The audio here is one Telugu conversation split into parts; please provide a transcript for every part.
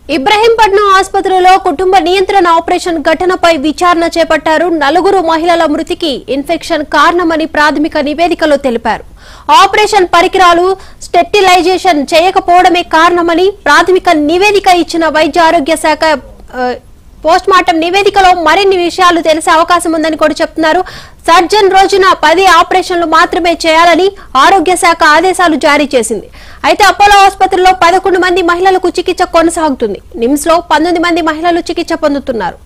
ఇబ్రహీంపట్నం ఆసుపత్రిలో కుటుంబ నియంత్రణ ఆపరేషన్ ఘటనపై విచారణ చేపట్టారు నలుగురు మహిళల మృతికి ఇన్ఫెక్షన్ కారణమని ప్రాథమిక నివేదికలో తెలిపారు ఆపరేషన్ పరికరాలు స్టెరిలైజేషన్ చేయకపోవడమే కారణమని ప్రాథమిక నివేదిక ఇచ్చిన వైద్య ఆరోగ్య శాఖ ఆ, పోస్ట్ మార్టం నివేదికలో మరిన్ని విషయాలు తెలిసే అవకాశం ఉందని కూడా చెప్తున్నారు సర్జన్ రోజున పది ఆపరేషన్లు మాత్రమే చేయాలని ఆరోగ్య శాఖ ఆదేశాలు జారీ చేసింది అయితే అపోలో ఆసుపత్రిలో పదకొండు మంది మహిళలకు చికిత్స కొనసాగుతుంది నిమ్స్ లో పంతొమ్మిది మంది మహిళలు చికిత్స పొందుతున్నారు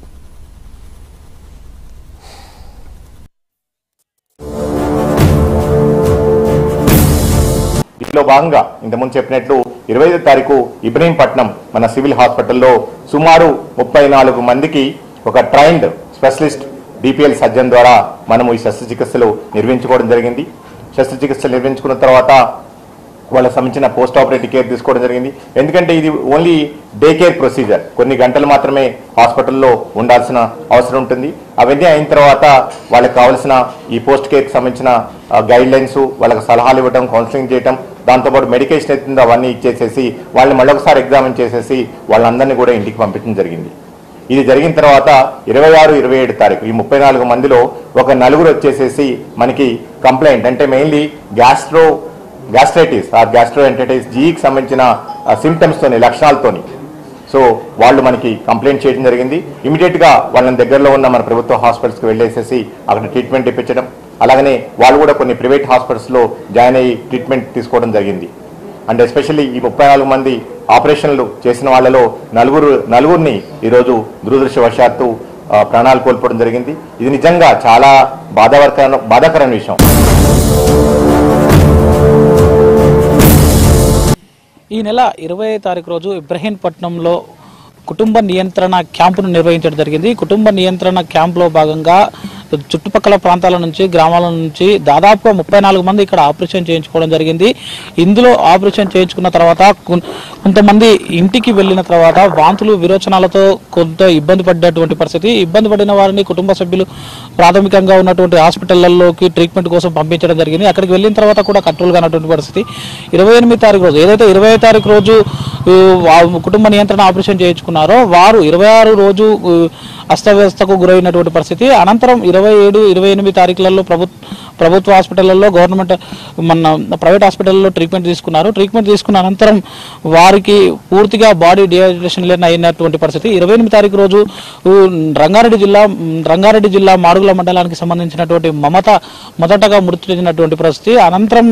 దీనిలో భాగంగా ఇంతకుముందు చెప్పినట్లు ఇరవై ఐదు తారీఖు ఇబ్రహీంపట్నం మన సివిల్ హాస్పిటల్లో సుమారు ముప్పై నాలుగు మందికి ఒక ట్రైన్డ్ స్పెషలిస్ట్ డిపిఎల్ సర్జన్ ద్వారా మనము ఈ శస్త్రచికిత్సలు నిర్వహించుకోవడం జరిగింది శస్త్రచికిత్సలు నిర్వహించుకున్న తర్వాత వాళ్ళకి సంబంధించిన పోస్ట్ ఆపరేటివ్ కేర్ తీసుకోవడం జరిగింది ఎందుకంటే ఇది ఓన్లీ డే కేర్ ప్రొసీజర్ కొన్ని గంటలు మాత్రమే హాస్పిటల్లో ఉండాల్సిన అవసరం ఉంటుంది అవన్నీ అయిన తర్వాత వాళ్ళకి కావాల్సిన ఈ పోస్ట్ కేర్కి సంబంధించిన గైడ్ లైన్స్ వాళ్ళకి సలహాలు ఇవ్వడం కౌన్సిలింగ్ చేయడం దాంతోపాటు మెడికేషన్ అవుతుందో అవన్నీ ఇచ్చేసేసి వాళ్ళని మళ్ళొకసారి ఎగ్జామిన్ చేసేసి వాళ్ళందరినీ కూడా ఇంటికి పంపించడం జరిగింది ఇది జరిగిన తర్వాత ఇరవై ఆరు ఇరవై ఏడు తారీఖు ఈ ముప్పై నాలుగు మందిలో ఒక నలుగురు వచ్చేసేసి మనకి కంప్లైంట్ అంటే మెయిన్లీ గ్యాస్ట్రో గ్యాస్ట్రైటిస్ ఆ గ్యాస్ట్రో ఎంటైటిస్ జీకి సంబంధించిన సిమ్టమ్స్ తోని లక్షణాలతోని సో వాళ్ళు మనకి కంప్లైంట్ చేయడం జరిగింది ఇమీడియట్ గా వాళ్ళని దగ్గరలో ఉన్న మన ప్రభుత్వ హాస్పిటల్స్కి వెళ్ళేసేసి అక్కడ ట్రీట్మెంట్ ఇప్పించడం అలాగనే వాళ్ళు కూడా కొన్ని ప్రైవేట్ హాస్పిటల్స్ లో జాయిన్ అయ్యి ట్రీట్మెంట్ తీసుకోవడం జరిగింది అండ్ ఎస్పెషల్లీ ఈ ముప్పై నాలుగు మంది ఆపరేషన్లు చేసిన వాళ్ళలో నలుగురు నలుగురిని ఈరోజు దురదృష్టవశాత్తు ఆ, ప్రాణాలు కోల్పోవడం జరిగింది ఇది నిజంగా చాలా బాధాకర బాధాకరమైన విషయం ఈ నెల ఇరవై తారీఖు రోజు ఇబ్రహీంపట్నంలో కుటుంబ నియంత్రణ క్యాంపును నిర్వహించడం జరిగింది కుటుంబ నియంత్రణ క్యాంపులో భాగంగా చుట్టుపక్కల ప్రాంతాల నుంచి గ్రామాల నుంచి దాదాపుగా ముప్పై నాలుగు మంది ఇక్కడ ఆపరేషన్ చేయించుకోవడం జరిగింది ఇందులో ఆపరేషన్ చేయించుకున్న తర్వాత కొన్- కొంతమంది ఇంటికి వెళ్ళిన తర్వాత వాంతులు విరోచనాలతో కొంత ఇబ్బంది పడ్డటువంటి పరిస్థితి ఇబ్బంది పడిన వారిని కుటుంబ సభ్యులు ప్రాథమికంగా ఉన్నటువంటి హాస్పిటళ్లలోకి ట్రీట్మెంట్ కోసం పంపించడం జరిగింది అక్కడికి వెళ్ళిన తర్వాత కూడా కంట్రోల్ కానటువంటి పరిస్థితి ఇరవై ఎనిమిది తారీఖు రోజు ఏదైతే ఇరవై తారీఖు రోజు ఊ, వా- కుటుంబ నియంత్రణ ఆపరేషన్ చేయించుకున్నారో వారు ఇరవై ఆరు రోజు ఊ, అస్తవ్యస్తకు గురైనటువంటి పరిస్థితి అనంతరం ఇరవై ఏడు ఇరవై ఎనిమిది తారీఖులలో ప్రభుత్వ ప్రభుత్వ హాస్పిటళ్లలో గవర్నమెంట్ మన ప్రైవేట్ హాస్పిటల్లో ట్రీట్మెంట్ తీసుకున్నారు ట్రీట్మెంట్ తీసుకున్న అనంతరం వారికి పూర్తిగా బాడీ డిహైడ్రేషన్ లేని అయినటువంటి పరిస్థితి ఇరవై ఎనిమిది తారీఖు రోజు ఊ, రంగారెడ్డి జిల్లా మ్, రంగారెడ్డి జిల్లా మాడుగుల మండలానికి సంబంధించినటువంటి మమత మొదటగా మృతి చెందినటువంటి పరిస్థితి అనంతరం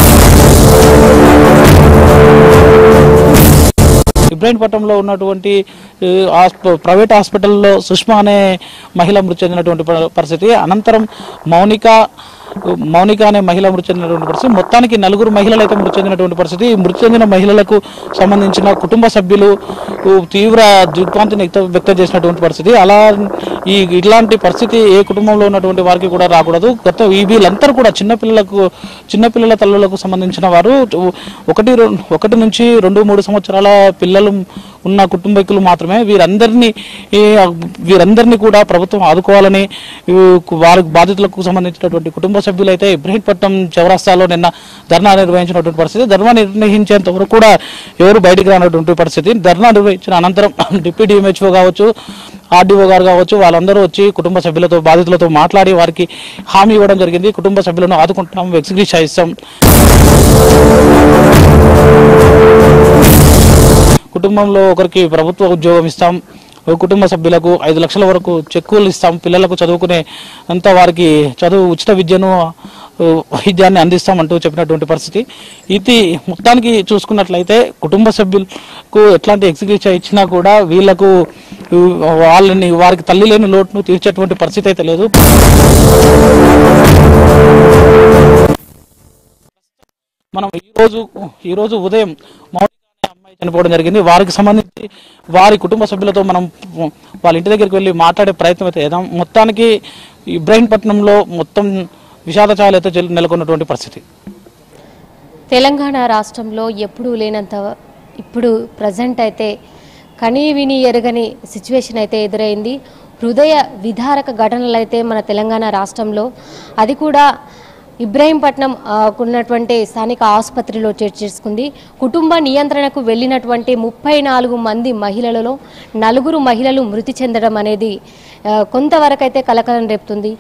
ఇబ్రాహీంపట్నంలో ఉన్నటువంటి ఈ, హాస్ప- ప్రైవేట్ హాస్పిటల్లో సుష్మా అనే మహిళ మృతి చెందినటువంటి ప- పరిస్థితి అనంతరం మౌనిక మౌనిక అనే మహిళ మృతి చెందినటువంటి పరిస్థితి మొత్తానికి నలుగురు మహిళలు అయితే మృతి చెందినటువంటి పరిస్థితి ఈ మృతి చెందిన మహిళలకు సంబంధించిన కుటుంబ సభ్యులు ఊ, తీవ్ర దిగ్భ్రాంతిని వ్యక్త- వ్యక్తం చేసినటువంటి పరిస్థితి అలా ఈ ఇట్లాంటి పరిస్థితి ఏ కుటుంబంలో ఉన్నటువంటి వారికి కూడా రాకూడదు గత ఈ వీళ్ళందరూ కూడా చిన్నపిల్లలకు చిన్నపిల్లల తల్లులకు సంబంధించిన వారు ఒకటి రెం- ఒకటి నుంచి రెండు మూడు సంవత్సరాల పిల్లలు ఉన్న కుటుంబీకులు మాత్రమే వీరందరినీ ఈ, వీరందరినీ కూడా ప్రభుత్వం ఆదుకోవాలని ఈ, వారికి బాధితులకు సంబంధించినటువంటి కుటుంబ సభ్యులైతే ఇబ్రహీంపట్నం చౌరస్తాలో నిన్న ధర్నా నిర్వహించినటువంటి పరిస్థితి ధర్నా నిర్వహించేంత వరకు కూడా ఎవరు బయటికి రానటువంటి పరిస్థితి ధర్నా నిర్వహించిన అనంతరం డిప్యూటీ ఎంహెచ్ఓ కావచ్చు ఆర్డీఓ గారు కావచ్చు వాళ్ళందరూ వచ్చి కుటుంబ సభ్యులతో బాధితులతో మాట్లాడి వారికి హామీ ఇవ్వడం జరిగింది కుటుంబ సభ్యులను ఆదుకుంటాం ఎగ్జిక్యూషన్ ఇస్తాం కుటుంబంలో ఒకరికి ప్రభుత్వ ఉద్యోగం ఇస్తాం ఒక కుటుంబ సభ్యులకు ఐదు లక్షల వరకు చెక్కులు ఇస్తాం పిల్లలకు చదువుకునే అంత వారికి చదువు ఉచిత విద్యను ఆ, వైద్యాన్ని అందిస్తామంటూ చెప్పినటువంటి పరిస్థితి ఇది మొత్తానికి చూసుకున్నట్లయితే కుటుంబ సభ్యులకు ఎట్లాంటి ఎగ్జిక్యూషన్ ఇచ్చినా కూడా వీళ్ళకు ఆ, వాళ్ళని వారికి తల్లి లేని లోటును తీర్చేటువంటి పరిస్థితి అయితే లేదు మనం ఈ రోజు ఈ రోజు ఉదయం మౌనిక అనే అమ్మాయి చనిపోవడం జరిగింది వారికి సంబంధించి వారి కుటుంబ సభ్యులతో మనం వాళ్ళ ఇంటి దగ్గరికి వెళ్ళి మాట్లాడే ప్రయత్నం అయితే చేద్దాం మొత్తానికి ఇబ్రాహీంపట్నంలో మొత్తం విషాద ఛాయలు అయితే చెల్- నెలకొన్నటువంటి పరిస్థితి తెలంగాణ రాష్ట్రంలో ఎప్పుడూ లేనంత ఇప్పుడు ప్రజెంట్ అయితే కనీ విని ఎరగని సిచ్యువేషన్ అయితే ఎదురైంది హృదయ విదారక ఘటనలు అయితే మన తెలంగాణ రాష్ట్రంలో అది కూడా ఇబ్రాహీంపట్నం ఆ, ఉన్నటువంటి స్థానిక ఆసుపత్రిలో చేర్చ చేసుకుంది కుటుంబ నియంత్రణకు వెళ్ళినటువంటి ముప్పై నాలుగు మంది మహిళలలో నలుగురు మహిళలు మృతి చెందడం అనేది ఆ, కొంతవరకైతే కలకలం రేపుతుంది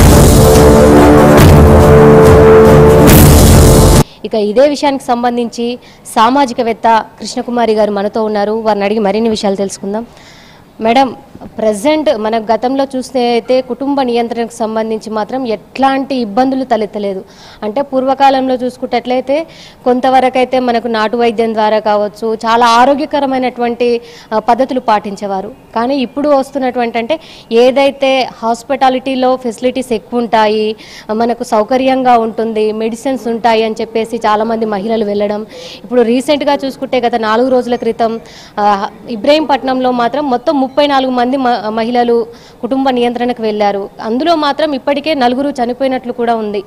ఇక ఇదే విషయానికి సంబంధించి సామాజికవేత్త కృష్ణకుమారి గారు మనతో ఉన్నారు వారిని అడిగి మరిన్ని విషయాలు తెలుసుకుందాం మేడం ప్రజెంట్ మన గతంలో చూస్తే అయితే కుటుంబ నియంత్రణకు సంబంధించి మాత్రం ఎట్లాంటి ఇబ్బందులు తలెత్తలేదు అంటే పూర్వకాలంలో చూసుకున్నట్లయితే కొంతవరకు అయితే మనకు నాటు వైద్యం ద్వారా కావచ్చు చాలా ఆరోగ్యకరమైనటువంటి ఆ, పద్ధతులు పాటించేవారు కానీ ఇప్పుడు వస్తున్నటువంటి అంటే ఏదైతే హాస్పిటాలిటీలో ఫెసిలిటీస్ ఎక్కువ ఉంటాయి మనకు సౌకర్యంగా ఉంటుంది మెడిసిన్స్ ఉంటాయి అని చెప్పేసి చాలామంది మహిళలు వెళ్ళడం ఇప్పుడు రీసెంట్గా చూసుకుంటే గత నాలుగు రోజుల క్రితం ఆ, ఇబ్రాహీంపట్నంలో మాత్రం మొత్తం ముప్పై నాలుగు మంది మ- మహిళలు కుటుంబ నియంత్రణకు వెళ్ళారు అందులో మాత్రం ఇప్పటికే నలుగురు చనిపోయినట్లు కూడా ఉంది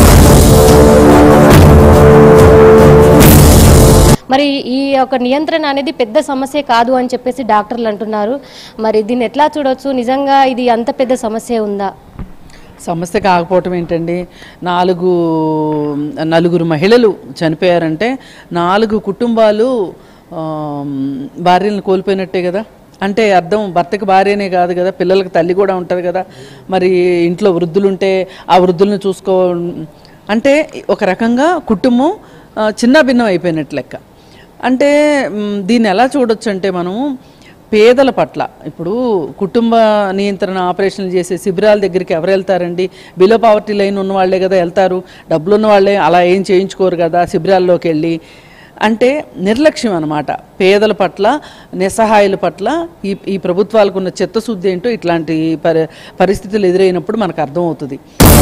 మరి ఈ యొక్క నియంత్రణ అనేది పెద్ద సమస్య కాదు అని చెప్పేసి డాక్టర్లు అంటున్నారు మరి దీన్ని ఎట్లా చూడొచ్చు నిజంగా ఇది అంత పెద్ద సమస్య ఉందా సమస్య కాకపోవటం ఏంటండి నాలుగు నలుగురు మహిళలు చనిపోయారంటే నాలుగు కుటుంబాలు ఆమ్, భార్యలను కోల్పోయినట్టే కదా అంటే అర్థం భర్తకి భార్యనే కాదు కదా పిల్లలకి తల్లి కూడా ఉంటుంది కదా మరి ఇంట్లో వృద్ధులు ఉంటే ఆ వృద్ధులను చూసుకో అంటే ఒక రకంగా కుటుంబం ఆ, చిన్న భిన్నం అయిపోయినట్టు లెక్క అంటే మ్, దీన్ని ఎలా చూడొచ్చు అంటే మనం పేదల పట్ల ఇప్పుడు కుటుంబ నియంత్రణ ఆపరేషన్లు చేసే శిబిరాల దగ్గరికి ఎవరు వెళ్తారండి బిలో పావర్టీ లైన్ ఉన్న వాళ్ళే కదా వెళ్తారు డబ్బులు ఉన్న వాళ్ళే అలా ఏం చేయించుకోరు కదా శిబిరాల్లోకి వెళ్ళి అంటే నిర్లక్ష్యం అనమాట పేదల పట్ల నిస్సహాయుల పట్ల ఈ ఈ ప్రభుత్వాలకు ఉన్న చిత్తశుద్ధి ఏంటో ఇట్లాంటి పరి పరిస్థితులు ఎదురైనప్పుడు మనకు అర్థమవుతుంది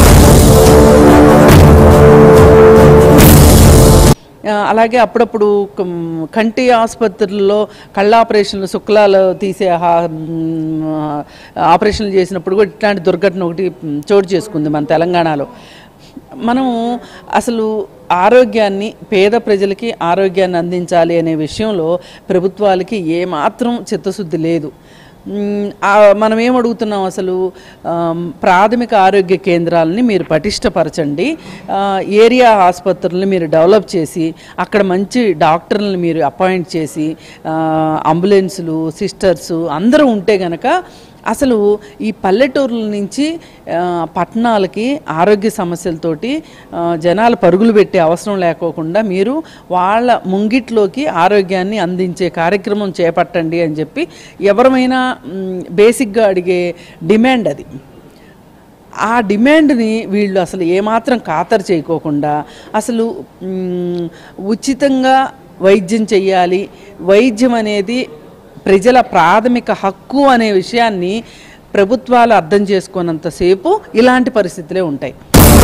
ఆ, అలాగే అప్పుడప్పుడు కం- కంటి ఆసుపత్రుల్లో కళ్ళ ఆపరేషన్లు శుక్లాలు తీసే హా- మ్, ఆపరేషన్లు చేసినప్పుడు కూడా ఇట్లాంటి దుర్ఘటన ఒకటి మ్, చోటు చేసుకుంది మన తెలంగాణలో మనం అసలు ఆరోగ్యాన్ని పేద ప్రజలకి ఆరోగ్యాన్ని అందించాలి అనే విషయంలో ప్రభుత్వాలకి ఏమాత్రం చిత్తశుద్ధి లేదు మ్, ఆ, మనం ఏం అడుగుతున్నాం అసలు ఆమ్, ప్రాథమిక ఆరోగ్య కేంద్రాలని మీరు పటిష్టపరచండి ఆ, ఏరియా ఆసుపత్రులను మీరు డెవలప్ చేసి అక్కడ మంచి డాక్టర్లను మీరు అపాయింట్ చేసి ఆ, అంబులెన్సులు సిస్టర్స్ అందరూ ఉంటే గనక అసలు ఈ పల్లెటూర్ల నుంచి ఆ, పట్టణాలకి ఆరోగ్య సమస్యలతోటి ఆ, జనాలు పరుగులు పెట్టే అవసరం లేకోకుండా మీరు వాళ్ళ ముంగిట్లోకి ఆరోగ్యాన్ని అందించే కార్యక్రమం చేపట్టండి అని చెప్పి ఎవరమైనా మ్, బేసిక్గా అడిగే డిమాండ్ అది ఆ డిమాండ్ని వీళ్ళు అసలు ఏమాత్రం ఖాతరు చేయకోకుండా అసలు మ్, ఉచితంగా వైద్యం చెయ్యాలి వైద్యం అనేది ప్రజల ప్రాథమిక హక్కు అనే విషయాన్ని ప్రభుత్వాలు అర్థం చేసుకున్నంతసేపు ఇలాంటి పరిస్థితులే ఉంటాయి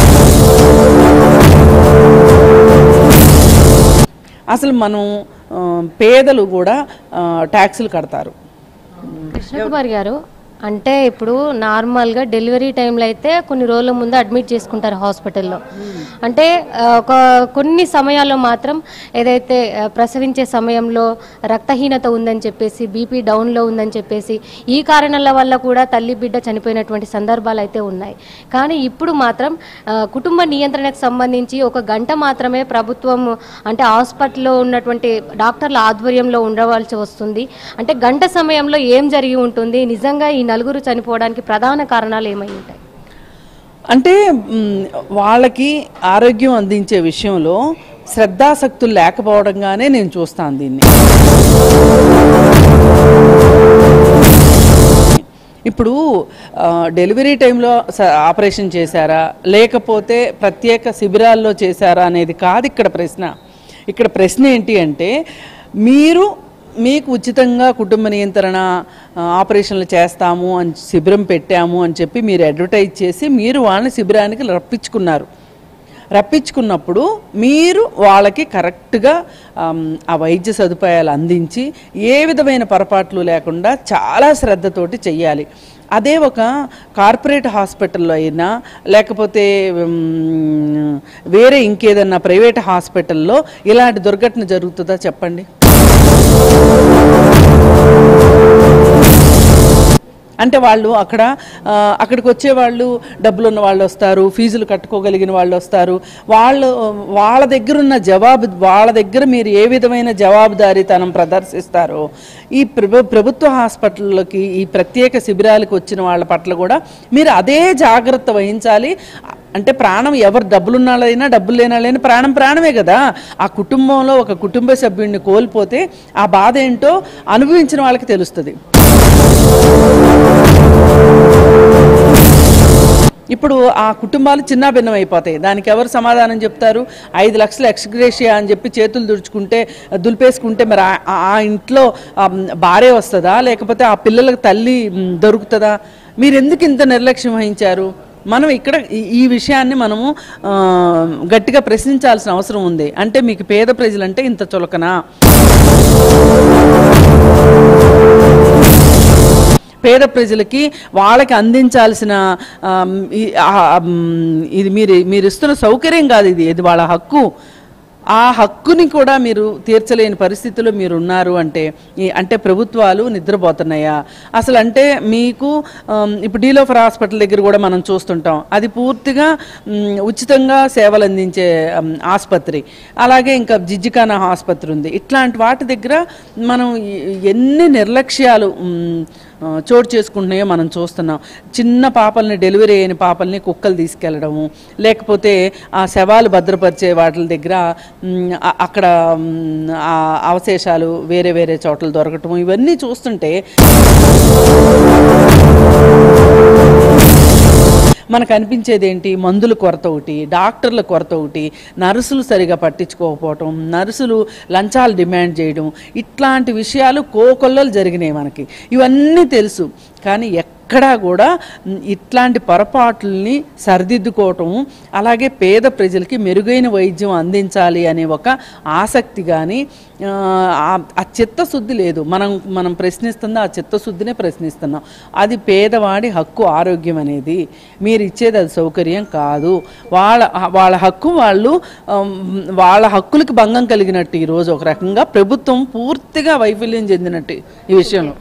అసలు మనం ఆ, పేదలు కూడా ఆ, ట్యాక్సులు కడతారు కృష్ణకుమార్ గారు అంటే ఇప్పుడు నార్మల్గా డెలివరీ టైంలో అయితే కొన్ని రోజుల ముందు అడ్మిట్ చేసుకుంటారు హాస్పిటల్లో అంటే ఆ, ఒక కొన్ని సమయాల్లో మాత్రం ఏదైతే ఆ, ప్రసవించే సమయంలో రక్తహీనత ఉందని చెప్పేసి బీపీ డౌన్లో ఉందని చెప్పేసి ఈ కారణాల వల్ల కూడా తల్లి బిడ్డ చనిపోయినటువంటి సందర్భాలు అయితే ఉన్నాయి కానీ ఇప్పుడు మాత్రం ఆ, కుటుంబ నియంత్రణకు సంబంధించి ఒక గంట మాత్రమే ప్రభుత్వం అంటే హాస్పిటల్లో ఉన్నటువంటి డాక్టర్ల ఆధ్వర్యంలో ఉండవలసి వస్తుంది అంటే గంట సమయంలో ఏం జరిగి ఉంటుంది నిజంగా ఈ నలుగురు చనిపోవడానికి ప్రధాన కారణాలు ఏమై ఉంటాయి అంటే మ్, వాళ్ళకి ఆరోగ్యం అందించే విషయంలో శ్రద్ధాసక్తులు లేకపోవడంగానే నేను చూస్తాను దీన్ని ఇప్పుడు ఆ, డెలివరీ టైంలో స- ఆపరేషన్ చేశారా లేకపోతే ప్రత్యేక శిబిరాల్లో చేశారా అనేది కాదు ఇక్కడ ప్రశ్న ఇక్కడ ప్రశ్న ఏంటి అంటే మీరు మీకు ఉచితంగా కుటుంబ నియంత్రణ ఆ, ఆపరేషన్లు చేస్తాము అని శిబిరం పెట్టాము అని చెప్పి మీరు అడ్వర్టైజ్ చేసి మీరు వాళ్ళని శిబిరానికి రప్పించుకున్నారు రప్పించుకున్నప్పుడు మీరు వాళ్ళకి కరెక్ట్గా ఆమ్, ఆ వైద్య సదుపాయాలు అందించి ఏ విధమైన పొరపాట్లు లేకుండా చాలా శ్రద్ధతోటి చెయ్యాలి అదే ఒక కార్పొరేట్ హాస్పిటల్లో అయినా లేకపోతే ఉమ్, వేరే ఇంకేదన్నా ప్రైవేట్ హాస్పిటల్లో ఇలాంటి దుర్ఘటన జరుగుతుందా చెప్పండి అంటే వాళ్ళు అక్కడ ఆ, అక్కడికి వచ్చే వాళ్ళు డబ్బులు ఉన్న వాళ్ళు వస్తారు ఫీజులు కట్టుకోగలిగిన వాళ్ళు వస్తారు వాళ్ళు వాళ్ళ దగ్గర ఉన్న జవాబు వాళ్ళ దగ్గర మీరు ఏ విధమైన జవాబుదారీతనం ప్రదర్శిస్తారో ఈ ప్రభు ప్రభుత్వ హాస్పిటల్లోకి ఈ ప్రత్యేక శిబిరాలకు వచ్చిన వాళ్ళ పట్ల కూడా మీరు అదే జాగ్రత్త వహించాలి అంటే ప్రాణం ఎవరు డబ్బులున్న వాళ్ళైనా డబ్బులు లేని వాళ్ళైనా ప్రాణం ప్రాణమే కదా ఆ కుటుంబంలో ఒక కుటుంబ సభ్యుడిని కోల్పోతే ఆ బాధ ఏంటో అనుభవించిన వాళ్ళకి తెలుస్తుంది ఇప్పుడు ఆ కుటుంబాలు చిన్న భిన్నం అయిపోతాయి దానికి ఎవరు సమాధానం చెప్తారు ఐదు లక్షలు ఎక్స్గ్రేషియా అని చెప్పి చేతులు దుడుచుకుంటే దులిపేసుకుంటే మరి ఆ- ఆ ఇంట్లో ఆ, భార్య వస్తుందా లేకపోతే ఆ పిల్లలకు తల్లి మ్, దొరుకుతుందా మీరు ఎందుకు ఇంత నిర్లక్ష్యం వహించారు మనం ఇక్కడ ఈ- ఈ విషయాన్ని మనము ఆ, గట్టిగా ప్రశ్నించాల్సిన అవసరం ఉంది అంటే మీకు పేద ప్రజలంటే ఇంత చులకనా పేద ప్రజలకి వాళ్ళకి అందించాల్సిన ఆమ్, ఈ- ఆ, ఆమ్, ఇది మీరు మీరు ఇస్తున్న సౌకర్యం కాదు ఇది ఇది వాళ్ళ హక్కు ఆ హక్కుని కూడా మీరు తీర్చలేని పరిస్థితిలో మీరు ఉన్నారు అంటే ఈ- అంటే ప్రభుత్వాలు నిద్రపోతున్నాయా అసలు అంటే మీకు ఆమ్, ఇప్పుడు డీలోఫర్ హాస్పిటల్ దగ్గర కూడా మనం చూస్తుంటాం అది పూర్తిగా మ్, ఉచితంగా సేవలు అందించే ఆమ్, ఆసుపత్రి అలాగే ఇంకా జిజ్జికానా ఆసుపత్రి ఉంది ఇట్లాంటి వాటి దగ్గర మనం ఎ- ఎన్ని నిర్లక్ష్యాలు మ్, ఆ, చోటు చేసుకుంటున్నాయో మనం చూస్తున్నాం చిన్న పాపల్ని డెలివరీ అయిన పాపల్ని కుక్కలు తీసుకెళ్ళడము లేకపోతే ఆ శవాలు భద్రపరిచే వాటి దగ్గర మ్, అ- అక్కడ మ్, ఆ అవశేషాలు వేరే వేరే చోట్ల దొరకటము ఇవన్నీ చూస్తుంటే మనకు అనిపించేది ఏంటి మందుల కొరత ఒకటి డాక్టర్ల కొరత ఒకటి నర్సులు సరిగా పట్టించుకోకపోవటం నర్సులు లంచాలు డిమాండ్ చేయడం ఇట్లాంటి విషయాలు కోకొల్లలు జరిగినాయి మనకి ఇవన్నీ తెలుసు కానీ ఎక్కడా కూడా మ్, ఇట్లాంటి పొరపాట్లని సరిదిద్దుకోవటం అలాగే పేద ప్రజలకి మెరుగైన వైద్యం అందించాలి అనే ఒక ఆసక్తి కానీ ఆ, ఆ- ఆ చిత్తశుద్ధి లేదు మనం మనం ప్రశ్నిస్తుంది ఆ చిత్తశుద్ధినే ప్రశ్నిస్తున్నాం అది పేదవాడి హక్కు ఆరోగ్యం అనేది మీరు ఇచ్చేది అది సౌకర్యం కాదు వాళ్ళ వాళ్ళ హక్కు వాళ్ళు ఆమ్, వాళ్ళ హక్కులకి భంగం కలిగినట్టు ఈరోజు ఒక రకంగా ప్రభుత్వం పూర్తిగా వైఫల్యం చెందినట్టు ఈ విషయంలో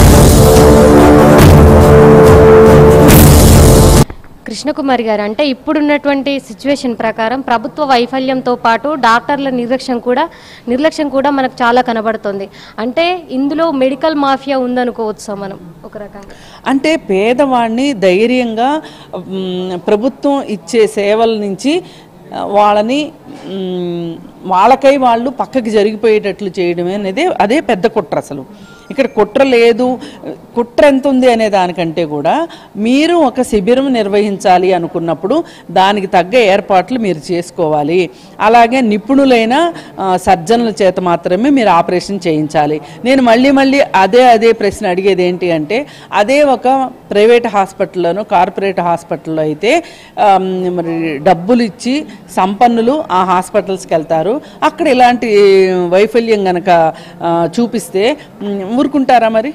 కృష్ణకుమారి గారు అంటే ఇప్పుడున్నటువంటి సిచ్యువేషన్ ప్రకారం ప్రభుత్వ వైఫల్యంతో పాటు డాక్టర్ల నిర్లక్ష్యం కూడా నిర్లక్ష్యం కూడా మనకు చాలా కనబడుతుంది అంటే ఇందులో మెడికల్ మాఫియా ఉందనుకోవచ్చు మనం ఒక రకంగా అంటే పేదవాడిని ధైర్యంగా మ్, ప్రభుత్వం ఇచ్చే సేవల నుంచి ఆ, వాళ్ళని మ్, వాళ్ళకై వాళ్ళు పక్కకి జరిగిపోయేటట్లు చేయడమే అనేది అదే పెద్ద కుట్ర అసలు ఇక్కడ కుట్ర లేదు కుట్ర ఎంత ఉంది అనే దానికంటే కూడా మీరు ఒక శిబిరం నిర్వహించాలి అనుకున్నప్పుడు దానికి తగ్గ ఏర్పాట్లు మీరు చేసుకోవాలి అలాగే నిపుణులైన ఆ, సర్జన్ల చేత మాత్రమే మీరు ఆపరేషన్ చేయించాలి నేను మళ్ళీ మళ్ళీ అదే అదే ప్రశ్న అడిగేది ఏంటి అంటే అదే ఒక ప్రైవేట్ హాస్పిటల్లోనూ కార్పొరేట్ హాస్పిటల్లో అయితే ఆమ్, మరి డబ్బులు ఇచ్చి సంపన్నులు ఆ హాస్పిటల్స్కి వెళ్తారు అక్కడ ఇలాంటి వైఫల్యం గనక ఆ, చూపిస్తే ఉమ్, ఊరుకుంటారా మరి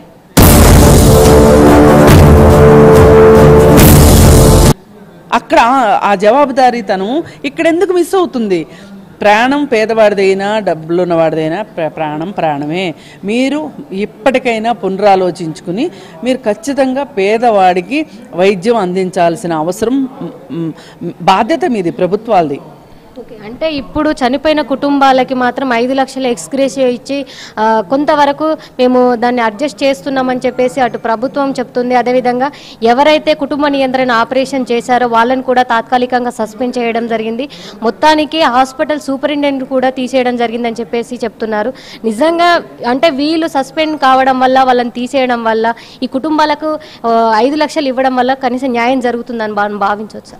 అక్కడ ఆ- ఆ జవాబుదారీతనం ఇక్కడ ఎందుకు మిస్ అవుతుంది ప్రాణం పేదవాడిదైనా డబ్బులు ఉన్నవాడిదైనా ప్ర- ప్రాణం ప్రాణమే మీరు ఇప్పటికైనా పునరాలోచించుకుని మీరు ఖచ్చితంగా పేదవాడికి వైద్యం అందించాల్సిన అవసరం మ్, మ్, బాధ్యత మీది ప్రభుత్వాలది ఓకే అంటే ఇప్పుడు చనిపోయిన కుటుంబాలకి మాత్రం ఐదు లక్షల ఎక్స్గ్రేషియో ఇచ్చి ఆ, కొంతవరకు మేము దాన్ని అడ్జస్ట్ చేస్తున్నామని చెప్పేసి అటు ప్రభుత్వం చెప్తుంది అదేవిధంగా ఎవరైతే కుటుంబ నియంత్రణ ఆపరేషన్ చేశారో వాళ్ళని కూడా తాత్కాలికంగా సస్పెండ్ చేయడం జరిగింది మొత్తానికి హాస్పిటల్ సూపరింటెండెంట్ కూడా తీసేయడం జరిగిందని చెప్పేసి చెప్తున్నారు నిజంగా అంటే వీళ్ళు సస్పెండ్ కావడం వల్ల వాళ్ళని తీసేయడం వల్ల ఈ కుటుంబాలకు ఆ, ఐదు లక్షలు ఇవ్వడం వల్ల కనీసం న్యాయం జరుగుతుందని బా భావించవచ్చు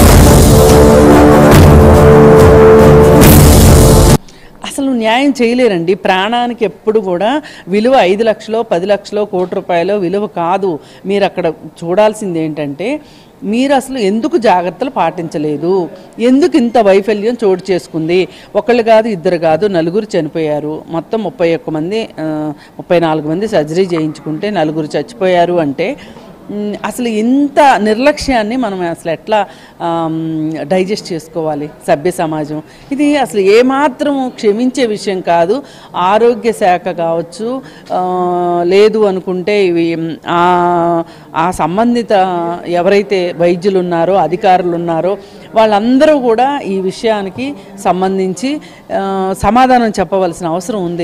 అసలు న్యాయం చేయలేరండి ప్రాణానికి ఎప్పుడు కూడా విలువ ఐదు లక్షలో పది లక్షలో కోటి రూపాయలు విలువ కాదు మీరు అక్కడ చూడాల్సింది ఏంటంటే మీరు అసలు ఎందుకు జాగ్రత్తలు పాటించలేదు ఎందుకు ఇంత వైఫల్యం చోటు చేసుకుంది ఒకళ్ళు కాదు ఇద్దరు కాదు నలుగురు చనిపోయారు మొత్తం ముప్పై ఒక్క మంది ఆ, ముప్పై నాలుగు మంది సర్జరీ చేయించుకుంటే నలుగురు చచ్చిపోయారు అంటే మ్, అసలు ఇంత నిర్లక్ష్యాన్ని మనం అసలు ఎట్లా డైజెస్ట్ చేసుకోవాలి సభ్య సమాజం ఇది అసలు ఏమాత్రం క్షమించే విషయం కాదు ఆరోగ్య శాఖ కావచ్చు ఆ, లేదు అనుకుంటే ఇవి మ్, ఆ ఆ సంబంధిత ఎవరైతే వైద్యులు ఉన్నారో అధికారులు ఉన్నారో వాళ్ళందరూ కూడా ఈ విషయానికి సంబంధించి ఆ, సమాధానం చెప్పవలసిన అవసరం ఉంది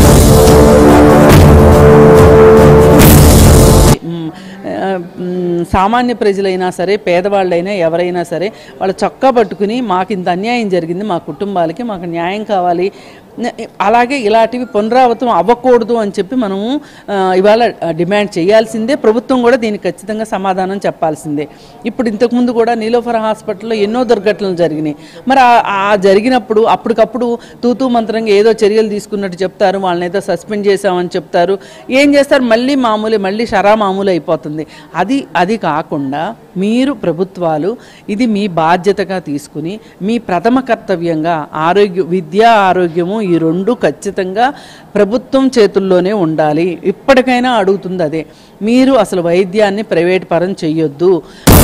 మ్, ఆ, మ్, సామాన్య ప్రజలైనా సరే పేదవాళ్ళైనా ఎవరైనా సరే వాళ్ళు చొక్కా పట్టుకుని మాకు ఇంత అన్యాయం జరిగింది మా కుటుంబాలకి మాకు న్యాయం కావాలి న- అలాగే ఇలాంటివి పునరావృతం అవ్వకూడదు అని చెప్పి మనము ఆ, ఇవాళ డిమాండ్ చేయాల్సిందే ప్రభుత్వం కూడా దీనికి ఖచ్చితంగా సమాధానం చెప్పాల్సిందే ఇప్పుడు ఇంతకుముందు కూడా నీలోఫర్ హాస్పిటల్లో ఎన్నో దుర్ఘటనలు జరిగినాయి మరి ఆ- ఆ జరిగినప్పుడు అప్పటికప్పుడు తూతూ మంత్రంగా ఏదో చర్యలు తీసుకున్నట్టు చెప్తారు వాళ్ళని ఏదో సస్పెండ్ చేశామని చెప్తారు ఏం చేస్తారు మళ్ళీ మామూలే మళ్ళీ షరా మామూలు అయిపోతుంది అది అది కాకుండా మీరు ప్రభుత్వాలు ఇది మీ బాధ్యతగా తీసుకుని మీ ప్రథమ కర్తవ్యంగా ఆరోగ్య విద్యా ఆరోగ్యము ఈ రెండు ఖచ్చితంగా ప్రభుత్వం చేతుల్లోనే ఉండాలి ఇప్పటికైనా అడుగుతుంది అదే మీరు అసలు వైద్యాన్ని ప్రైవేట్ పరం చెయ్యొద్దు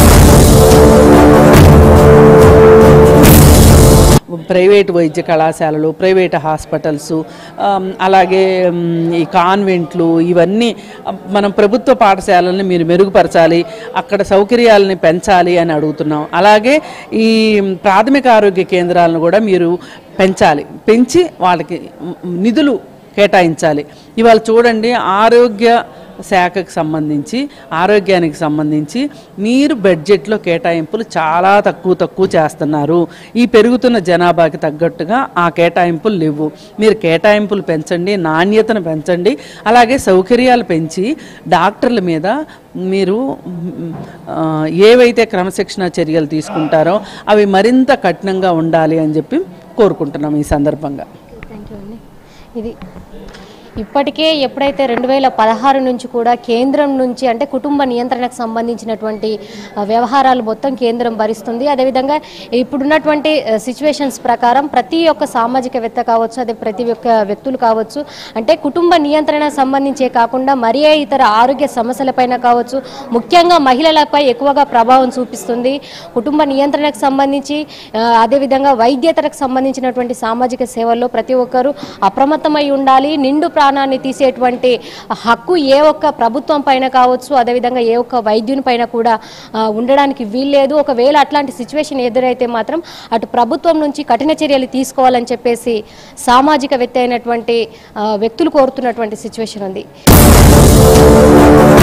ప్రైవేట్ వైద్య కళాశాలలు ప్రైవేట్ హాస్పిటల్స్ ఆమ్, అలాగే మ్, ఈ కాన్వెంట్లు ఇవన్నీ ఆ, మనం ప్రభుత్వ పాఠశాలల్ని మీరు మెరుగుపరచాలి అక్కడ సౌకర్యాలని పెంచాలి అని అడుగుతున్నాం అలాగే ఈ ప్రాథమిక ఆరోగ్య కేంద్రాలను కూడా మీరు పెంచాలి పెంచి వాళ్ళకి మ్, నిధులు కేటాయించాలి ఇవాళ చూడండి ఆరోగ్య శాఖకు సంబంధించి ఆరోగ్యానికి సంబంధించి మీరు బడ్జెట్లో కేటాయింపులు చాలా తక్కువ తక్కువ చేస్తున్నారు ఈ పెరుగుతున్న జనాభాకి తగ్గట్టుగా ఆ కేటాయింపులు లేవు మీరు కేటాయింపులు పెంచండి నాణ్యతను పెంచండి అలాగే సౌకర్యాలు పెంచి డాక్టర్ల మీద మీరు మ్, ఆ, ఏవైతే క్రమశిక్షణ చర్యలు తీసుకుంటారో అవి మరింత కఠినంగా ఉండాలి అని చెప్పి కోరుకుంటున్నాం ఈ సందర్భంగా థ్యాంక్ యూ అండి ఇది ఇప్పటికే ఎప్పుడైతే రెండు వేల పదహారు నుంచి కూడా కేంద్రం నుంచి అంటే కుటుంబ నియంత్రణకు సంబంధించినటువంటి ఆ, వ్యవహారాలు మొత్తం కేంద్రం భరిస్తుంది అదేవిధంగా ఇప్పుడున్నటువంటి సిచ్యువేషన్స్ ప్రకారం ప్రతి ఒక్క సామాజికవేత్త కావచ్చు అదే ప్రతి ఒక్క వ్యక్తులు కావచ్చు అంటే కుటుంబ నియంత్రణ సంబంధించే కాకుండా మరే ఇతర ఆరోగ్య సమస్యలపైన కావచ్చు ముఖ్యంగా మహిళలపై ఎక్కువగా ప్రభావం చూపిస్తుంది కుటుంబ నియంత్రణకు సంబంధించి ఆ, అదేవిధంగా వైద్యతలకు సంబంధించినటువంటి సామాజిక సేవల్లో ప్రతి ఒక్కరూ అప్రమత్తమై ఉండాలి నిండు ప్రాణాన్ని తీసేటువంటి హక్కు ఏ ఒక్క ప్రభుత్వం పైన కావచ్చు అదేవిధంగా ఏ ఒక్క వైద్యుని పైన కూడా ఆ, ఉండడానికి వీల్లేదు ఒకవేళ అట్లాంటి సిచ్యువేషన్ ఎదురైతే మాత్రం అటు ప్రభుత్వం నుంచి కఠిన చర్యలు తీసుకోవాలని చెప్పేసి సామాజికవేత్త అయినటువంటి ఆ, వ్యక్తులు కోరుతున్నటువంటి సిచ్యువేషన్ ఉంది